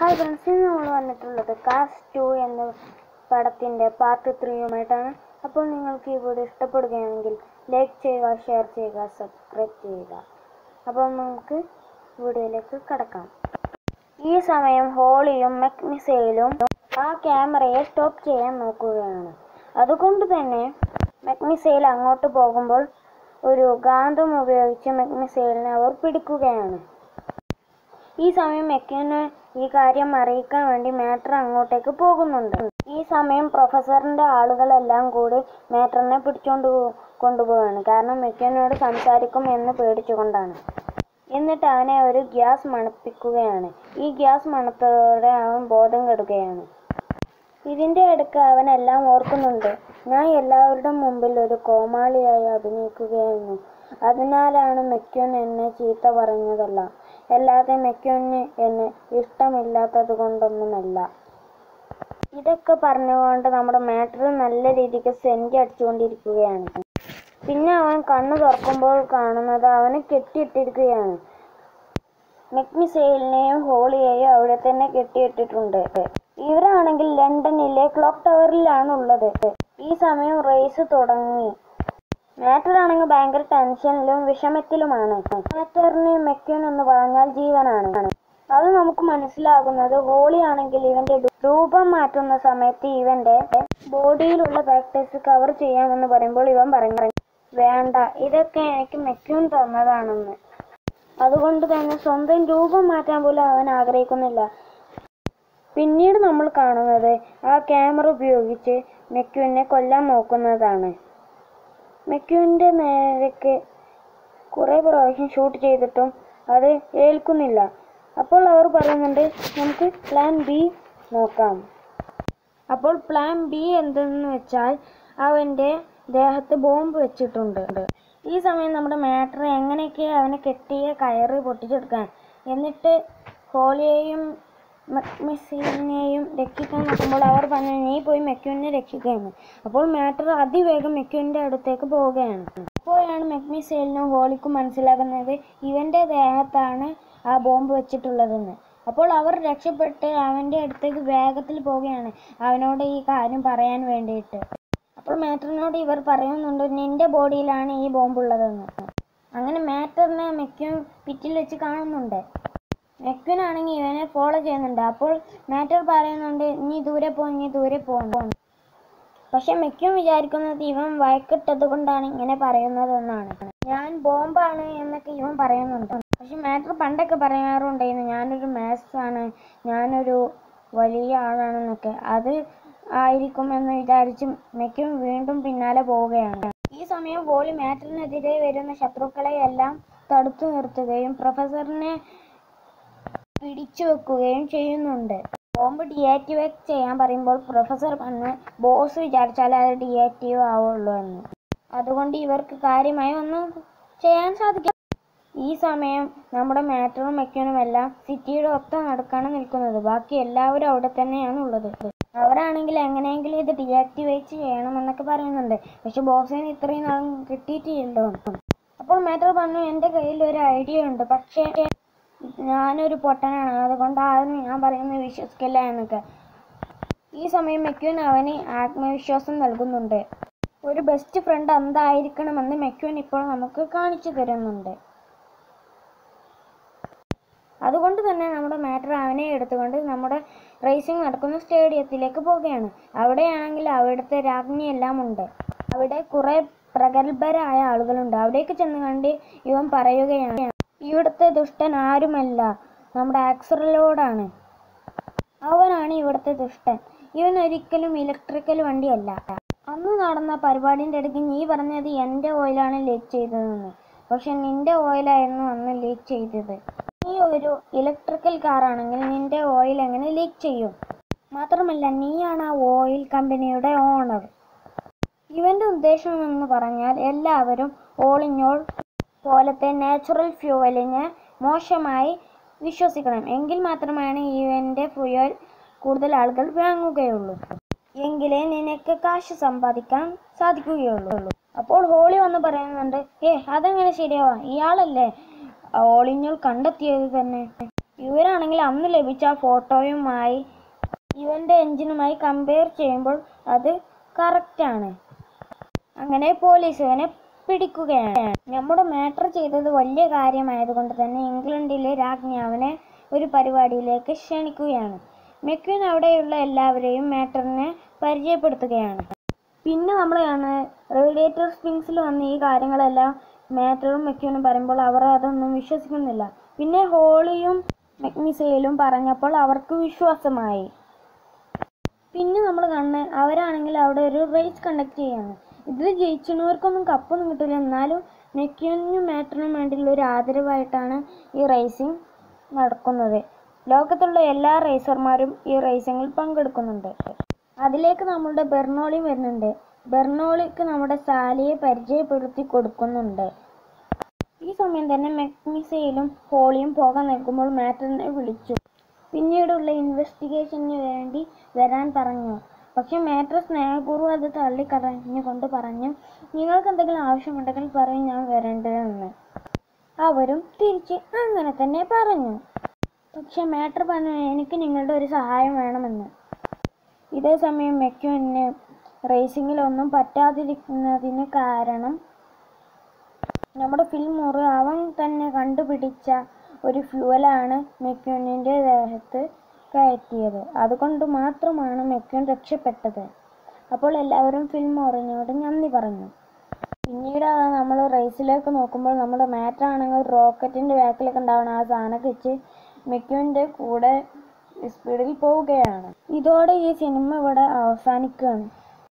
hi friends ഇന്ന് നമ്മൾ വന്നിട്ടുള്ളത് കാസ് ടു എന്ന പടത്തിൻ്റെ പാർട്ട് ത്രീയുമായിട്ടാണ് അപ്പോൾ നിങ്ങൾക്ക് ഈ വീഡിയോ ഇഷ്ടപ്പെടുകയാണെങ്കിൽ ലൈക്ക് ചെയ്യുക ഷെയർ ചെയ്യുക സബ്സ്ക്രൈബ് ചെയ്യുക അപ്പോൾ നമുക്ക് വീഡിയോയിലേക്ക് കടക്കാം ഈ സമയം ഹോളിയും മെക് മിസൈലും ആ ക്യാമറയെ സ്റ്റോപ്പ് ചെയ്യാൻ നോക്കുകയാണ് അതുകൊണ്ട് തന്നെ മെക് മിസൈൽ അങ്ങോട്ട് പോകുമ്പോൾ ഒരു ഗാന്ധം ഉപയോഗിച്ച് മെക് മിസൈലിനെ അവർ പിടിക്കുകയാണ് ഈ സമയം മെക്കിന് ഈ കാര്യം അറിയിക്കാൻ വേണ്ടി മാറ്റർ അങ്ങോട്ടേക്ക് പോകുന്നുണ്ട് ഈ സമയം പ്രൊഫസറിന്റെ ആളുകളെല്ലാം കൂടി മാറ്ററിനെ പിടിച്ചോണ്ട് പോ- കൊണ്ടുപോവാണ് കാരണം മെക്കിനോട് സംസാരിക്കും എന്ന് പേടിച്ചുകൊണ്ടാണ് എന്നിട്ട് അവനെ ഒരു ഗ്യാസ് മണപ്പിക്കുകയാണ് ഈ ഗ്യാസ് മണത്തോടെ അവൻ ബോധം കെടുകയാണ് ഇതിന്റെ അടുക്ക് അവൻ എല്ലാം ഓർക്കുന്നുണ്ട് ഞാൻ എല്ലാവരുടെ മുമ്പിൽ ഒരു കോമാളിയായി അഭിനയിക്കുകയായിരുന്നു അതിനാലാണ് മെക്യൂൻ എന്നെ ചീത്ത പറഞ്ഞതല്ല അല്ലാതെ മെക്യൂന് എന്നെ ഇഷ്ടമില്ലാത്തത് കൊണ്ടൊന്നുമല്ല ഇതൊക്കെ പറഞ്ഞുകൊണ്ട് നമ്മുടെ മാറ്റർ നല്ല രീതിക്ക് സെഞ്ചി അടിച്ചുകൊണ്ടിരിക്കുകയാണ് പിന്നെ അവൻ കണ്ണു തുറക്കുമ്പോൾ കാണുന്നത് അവനെ കെട്ടിയിട്ടിരിക്കുകയാണ് മെക്മിസൈലിനെയും ഹോളിയെയും അവിടെ തന്നെ കെട്ടിയിട്ടിട്ടുണ്ട് ഇവരാണെങ്കിൽ ലണ്ടനിലെ ക്ലോക്ക് ടവറിലാണ് ഉള്ളത് ഈ സമയം റേസ് തുടങ്ങി മാറ്റർ ആണെങ്കിൽ ഭയങ്കര ടെൻഷനിലും വിഷമത്തിലുമാണ് മാറ്ററിന് മെക്യൂൻ എന്ന് പറഞ്ഞാൽ ജീവനാണ് അത് നമുക്ക് മനസ്സിലാകുന്നത് ഹോളി ആണെങ്കിൽ ഇവന്റെ രൂപം മാറ്റുന്ന സമയത്ത് ഇവന്റെ ബോഡിയിലുള്ള ബാക്ടീസ് കവർ ചെയ്യാമെന്ന് പറയുമ്പോൾ ഇവൻ പറഞ്ഞു വേണ്ട ഇതൊക്കെ എനിക്ക് മെക്യൂൻ തന്നതാണെന്ന് അതുകൊണ്ട് തന്നെ സ്വന്തം രൂപം മാറ്റാൻ പോലും അവൻ ആഗ്രഹിക്കുന്നില്ല പിന്നീട് നമ്മൾ കാണുന്നത് ആ ക്യാമറ ഉപയോഗിച്ച് മെക്യൂനെ കൊല്ലാൻ നോക്കുന്നതാണ് മെക്യൂന്റെ നേരക്ക് കുറെ പ്രാവശ്യം ഷൂട്ട് ചെയ്തിട്ടും അത് ഏൽക്കുന്നില്ല അപ്പോൾ അവർ പറയുന്നുണ്ട് നമുക്ക് പ്ലാൻ ബി നോക്കാം അപ്പോൾ പ്ലാൻ ബി എന്തെന്ന് വെച്ചാൽ അവന്റെ ദേഹത്ത് ബോംബ് വെച്ചിട്ടുണ്ട് ഈ സമയം നമ്മുടെ മാറ്റർ എങ്ങനെയൊക്കെ അവനെ കെട്ടിയ കയറ് പൊട്ടിച്ചെടുക്കാൻ എന്നിട്ട് ഹോളിയെയും മെസ്സിനെയും രക്ഷിക്കാൻ നോക്കുമ്പോൾ അവർ പറഞ്ഞു നീ പോയി മെക്യൂനെ രക്ഷിക്കുകയെന്ന് അപ്പോൾ മാറ്റർ അതിവേഗം മെക്യൂന്റെ അടുത്തേക്ക് പോവുകയാണ് അപ്പോഴാണ് മെക്മിസൈലിനും ഹോളിക്കും മനസ്സിലാകുന്നത് ഇവന്റെ ദേഹത്താണ് ആ ബോംബ് വെച്ചിട്ടുള്ളതെന്ന് അപ്പോൾ അവർ രക്ഷപ്പെട്ട് അവന്റെ അടുത്തേക്ക് വേഗത്തിൽ പോവുകയാണ് അവനോട് ഈ കാര്യം പറയാൻ വേണ്ടിയിട്ട് അപ്പോൾ മാറ്ററിനോട് ഇവർ പറയുന്നുണ്ട് നിന്റെ ബോഡിയിലാണ് ഈ ബോംബ് ഉള്ളതെന്ന് അങ്ങനെ മാറ്ററിനെ മെക്യൂൻ പിറ്റിൽ വെച്ച് കാണുന്നുണ്ട് മെക്യൂൻ ആണെങ്കിൽ ഇവനെ ഫോളോ ചെയ്യുന്നുണ്ട് അപ്പോൾ മാറ്റർ പറയുന്നുണ്ട് നീ ദൂരെ പോ നീ ദൂരെ പോകുന്നു പക്ഷെ മെക്യൂൻ വിചാരിക്കുന്നത് ഇവൻ വഴക്കിട്ടത് കൊണ്ടാണ് ഇങ്ങനെ പറയുന്നതെന്നാണ് ഞാൻ ബോംബാണ് എന്നൊക്കെ ഇവൻ പറയുന്നുണ്ട് പക്ഷെ മാറ്റർ പണ്ടൊക്കെ പറയാറുണ്ടായിരുന്നു ഞാനൊരു മാത്സ് ആണ് ഞാനൊരു വലിയ ആളാണെന്നൊക്കെ അത് ആയിരിക്കും എന്ന് വിചാരിച്ച് മെക്യൂൻ വീണ്ടും പിന്നാലെ പോവുകയാണ് ഈ സമയം ഹോളി മാറ്ററിനെതിരെ വരുന്ന ശത്രുക്കളെ എല്ലാം തടുത്തു നിർത്തുകയും പ്രൊഫസറിനെ പിടിച്ചു വെക്കുകയും ചെയ്യുന്നുണ്ട് ബോംബ് ഡിയാക്ടിവേറ്റ് ചെയ്യാൻ പറയുമ്പോൾ പ്രൊഫസർ പറഞ്ഞ് ബോസ് വിചാരിച്ചാൽ അത് ഡിയാക്റ്റീവ് ആവുള്ളൂ എന്ന് അതുകൊണ്ട് ഇവർക്ക് കാര്യമായി ഒന്നും ചെയ്യാൻ സാധിക്കും ഈ സമയം നമ്മുടെ മാറ്ററും മെക്യൂനും എല്ലാം സിറ്റിയുടെ ഒത്ത നടുക്കാണ് നിൽക്കുന്നത് ബാക്കി എല്ലാവരും അവിടെ തന്നെയാണ് ഉള്ളത് അവരാണെങ്കിൽ എങ്ങനെയെങ്കിലും ഇത് ഡിയാക്ടിവേറ്റ് ചെയ്യണമെന്നൊക്കെ പറയുന്നുണ്ട് പക്ഷെ ബോസിന് ഇത്രയും നാളും കിട്ടിയിട്ടില്ലല്ലോ അപ്പോൾ മാറ്റർ പറഞ്ഞു എൻ്റെ കയ്യിൽ ഒരു ഐഡിയ ഉണ്ട് പക്ഷേ ഞാനൊരു പൊട്ടനാണ് അതുകൊണ്ട് ആരും ഞാൻ പറയുന്നത് വിശ്വസിക്കില്ല എന്നൊക്കെ ഈ സമയം മെക്യൂൻ അവന് ആത്മവിശ്വാസം നൽകുന്നുണ്ട് ഒരു ബെസ്റ്റ് ഫ്രണ്ട് എന്തായിരിക്കണമെന്ന് മെക്യൂൻ ഇപ്പോൾ നമുക്ക് കാണിച്ചു തരുന്നുണ്ട് അതുകൊണ്ട് തന്നെ നമ്മുടെ മാറ്റർ അവനെ എടുത്തുകൊണ്ട് നമ്മുടെ റേസിംഗ് നടക്കുന്ന സ്റ്റേഡിയത്തിലേക്ക് പോവുകയാണ് അവിടെയാണെങ്കിൽ അവിടുത്തെ രാജ്ഞി എല്ലാം ഉണ്ട് അവിടെ കുറെ പ്രഗത്ഭരായ ആളുകളുണ്ട് അവിടേക്ക് ചെന്ന് കണ്ട് ഇവൻ പറയുകയാണ് ഇവിടുത്തെ ദുഷ്ടൻ ആരുമല്ല നമ്മുടെ ആക്സറലോടാണ് അവനാണ് ഇവിടുത്തെ ദുഷ്ടൻ ഇവൻ ഒരിക്കലും ഇലക്ട്രിക്കൽ വണ്ടിയല്ല അന്ന് നടന്ന പരിപാടിൻ്റെ ഇടയ്ക്ക് നീ പറഞ്ഞത് എൻ്റെ ഓയിലാണ് ലീക്ക് ചെയ്തതെന്ന് പക്ഷെ നിന്റെ ഓയിലായിരുന്നു അന്ന് ലീക്ക് ചെയ്തത് നീ ഒരു ഇലക്ട്രിക്കൽ കാറാണെങ്കിൽ നിന്റെ ഓയിൽ എങ്ങനെ ലീക്ക് ചെയ്യും മാത്രമല്ല നീയാണ് ആ ഓയിൽ കമ്പനിയുടെ ഓണർ ഇവന്റെ ഉദ്ദേശം എന്ന് പറഞ്ഞാൽ എല്ലാവരും ഓളിഞ്ഞോൾ പോലത്തെ നാച്ചുറൽ ഫ്യൂവലിനെ മോശമായി വിശ്വസിക്കണം എങ്കിൽ മാത്രമാണ് ഇവന്റെ ഫ്യൂവൽ കൂടുതൽ ആളുകൾ വാങ്ങുകയുള്ളൂ എങ്കിലേ നിനക്ക് കാശ് സമ്പാദിക്കാൻ സാധിക്കുകയുള്ളൂ അപ്പോൾ ഹോളി വന്ന് പറയുന്നുണ്ട് ഏ അതെങ്ങനെ ശരിയാവാ ഇയാളല്ലേ ഓളിഞ്ഞോൾ കണ്ടെത്തിയത് തന്നെ ഇവരാണെങ്കിൽ അന്ന് ലഭിച്ച ആ ഫോട്ടോയുമായി ഇവന്റെ എഞ്ചിനുമായി കമ്പയർ ചെയ്യുമ്പോൾ അത് കറക്റ്റാണ് അങ്ങനെ പോലീസ് ഇവനെ പിടിക്കുകയാണ് നമ്മുടെ മാറ്റർ ചെയ്തത് വലിയ കാര്യമായതുകൊണ്ട് തന്നെ ഇംഗ്ലണ്ടിലെ രാജ്ഞി അവനെ ഒരു പരിപാടിയിലേക്ക് ക്ഷണിക്കുകയാണ് മെക്വിൻ അവിടെയുള്ള എല്ലാവരെയും മാറ്ററിനെ പരിചയപ്പെടുത്തുകയാണ് പിന്നെ നമ്മൾ റേഡിയേറ്റർ സ്പ്രിങ്സിൽ വന്ന് ഈ കാര്യങ്ങളെല്ലാം മാറ്ററും മെക്യൂനും പറയുമ്പോൾ അവർ അതൊന്നും വിശ്വസിക്കുന്നില്ല പിന്നെ ഹോളിയും മെക്മിസയിലും പറഞ്ഞപ്പോൾ അവർക്ക് വിശ്വാസമായി പിന്നെ നമ്മൾ കണ്ണ് അവരാണെങ്കിൽ അവിടെ ഒരു റേസ് കണ്ടക്ട് ചെയ്യാണ് ഇതിൽ ജയിച്ചവർക്കൊന്നും കപ്പൊന്നും കിട്ടില്ല എന്നാലും മെക്യൂനും മാറ്ററിനും വേണ്ടിയുള്ള ഒരു ആദരവായിട്ടാണ് ഈ റേസിംഗ് നടക്കുന്നത് ലോകത്തുള്ള എല്ലാ റേസർമാരും ഈ റേസിങ്ങിൽ പങ്കെടുക്കുന്നുണ്ട് അതിലേക്ക് നമ്മളുടെ ബെർണോളി വരുന്നുണ്ട് ബെർണോളിക്ക് നമ്മുടെ സാലിയെ പരിചയപ്പെടുത്തി കൊടുക്കുന്നുണ്ട് ഈ സമയം തന്നെ മെക്മിസയിലും ഹോളിയും പോകാൻ നിൽക്കുമ്പോൾ മാറ്ററിനെ വിളിച്ചു പിന്നീടുള്ള ഇൻവെസ്റ്റിഗേഷന് വേണ്ടി വരാൻ പറഞ്ഞു പക്ഷെ മാറ്റർ സ്നേഹപൂർവ്വം അത് തള്ളിക്കളഞ്ഞുകൊണ്ട് പറഞ്ഞു നിങ്ങൾക്ക് എന്തെങ്കിലും ആവശ്യമുണ്ടെങ്കിൽ പറയും ഞാൻ വരേണ്ടതെന്ന് അവരും തിരിച്ച് അങ്ങനെ തന്നെ പറഞ്ഞു പക്ഷെ മാറ്റർ പറഞ്ഞു എനിക്ക് നിങ്ങളുടെ ഒരു സഹായം വേണമെന്ന് ഇതേ സമയം മെക്യുവിന് റേസിങ്ങിലൊന്നും പറ്റാതിരിക്കുന്നതിന് കാരണം നമ്മുടെ ഫിൽമോറ് അവൻ തന്നെ കണ്ടുപിടിച്ച ഒരു ഫ്യൂവലാണ് മെക്യൂണിൻ്റെ ദേഹത്ത് കയറ്റിയത് അതുകൊണ്ട് മാത്രമാണ് മെക്യൂൺ രക്ഷപ്പെട്ടത് അപ്പോൾ എല്ലാവരും ഫിൽമോറിനോട് നന്ദി പറഞ്ഞു പിന്നീട് നമ്മൾ റേസിലേക്ക് നോക്കുമ്പോൾ നമ്മുടെ മാറ്റാണെങ്കിൽ റോക്കറ്റിൻ്റെ ബാക്കിലൊക്കെ ഉണ്ടാവണം ആ സാധനമൊക്കെ വെച്ച് മെക്യൂൻ്റെ കൂടെ സ്പീഡിൽ പോവുകയാണ് ഇതോടെ ഈ സിനിമ ഇവിടെ അവസാനിക്കുകയാണ്